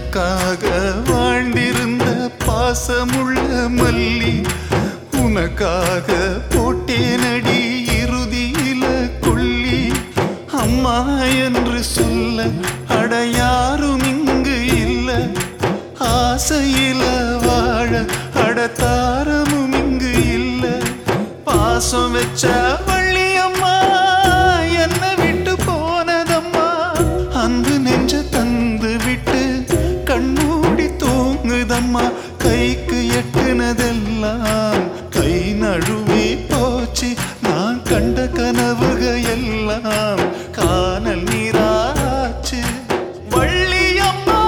எனக்காக வாழ்ந்திருந்த பாசமுள்ள மல்லி உனக்காக போட்டேனடி இறுதியில கொள்ளி அம்மா என்று சொல்ல அட யாரும் இங்கு இல்ல ஆசையில வாழ அடத்தாரமும் இங்கு இல்ல பாசம் வச்ச வள்ளியம்மா என்ன விட்டு போனதம்மா அன்பு நெஞ்ச தந்து விட்டு கண்மூடி தூங்குதம்மா கைக்கு எட்டுனதெல்லாம் கை நழுவி போச்சு நான் கண்ட கனவுக எல்லாம் காணல் நீராச்சு வள்ளியம்மா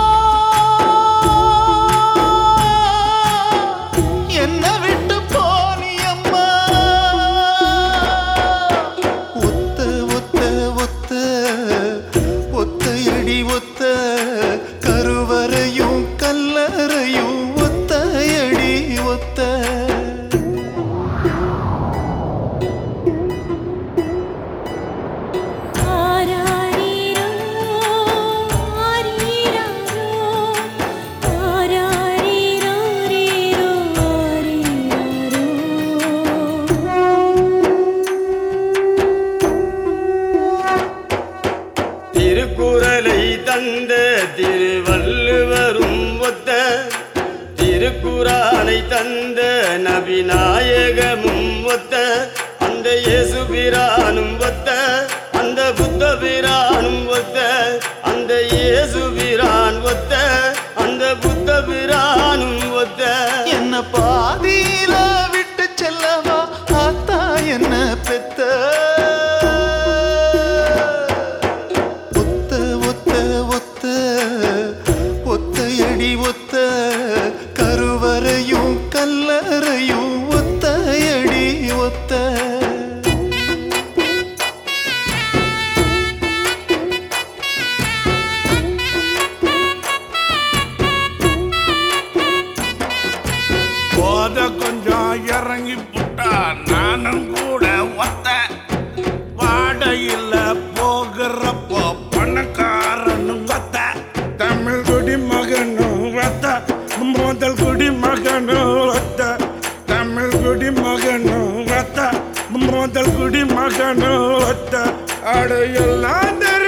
என்ன விட்டு போனியம்மா ஒத்த ஒத்த ஒத்த ஒத்தையடி ஒத்த கருவறையும் கல்லறையும் ஒத்தையடி ஒத்த ஆராரிரோ ஆரிராரோ ஆராரிரோ ரீரோ ஆரிராரோ திருக்குறளை தந்த திருவள்ளுவரும் ஒத்த திருக்குறானை தந்த நபிநாயகமும் ஒத்த அந்த இயேசு பிரானும் ஒத்த அந்த புத்த பிரானும் ஒத்த அந்த இயேசு பிரான் ஒத்த அந்த புத்த பிரானும் ஒத்த என்ன பாதியில விட்டு செல்லவா ஆத்தா என்ன பெத்த ஒத்த ஒத்த ஒத்த ஒத்தையடி ஒத்த கருவறையும் கல்லறையும் ஒத்தையடி ஒத்த போத கொஞ்சம் இறங்கி புட்டா நானும் கூட ஒத்த வாடையில் போகிறப்போ பணக்காரனும் ஒத்த தமிழ் குடி மகனும் ஒத்த முதல் குடி மகனும் ஒத்த தமிழ் குடி மகனும் ஒத்த முதல் குடி மகனும் ஒத்த அடையெல்லாம் தெரியும்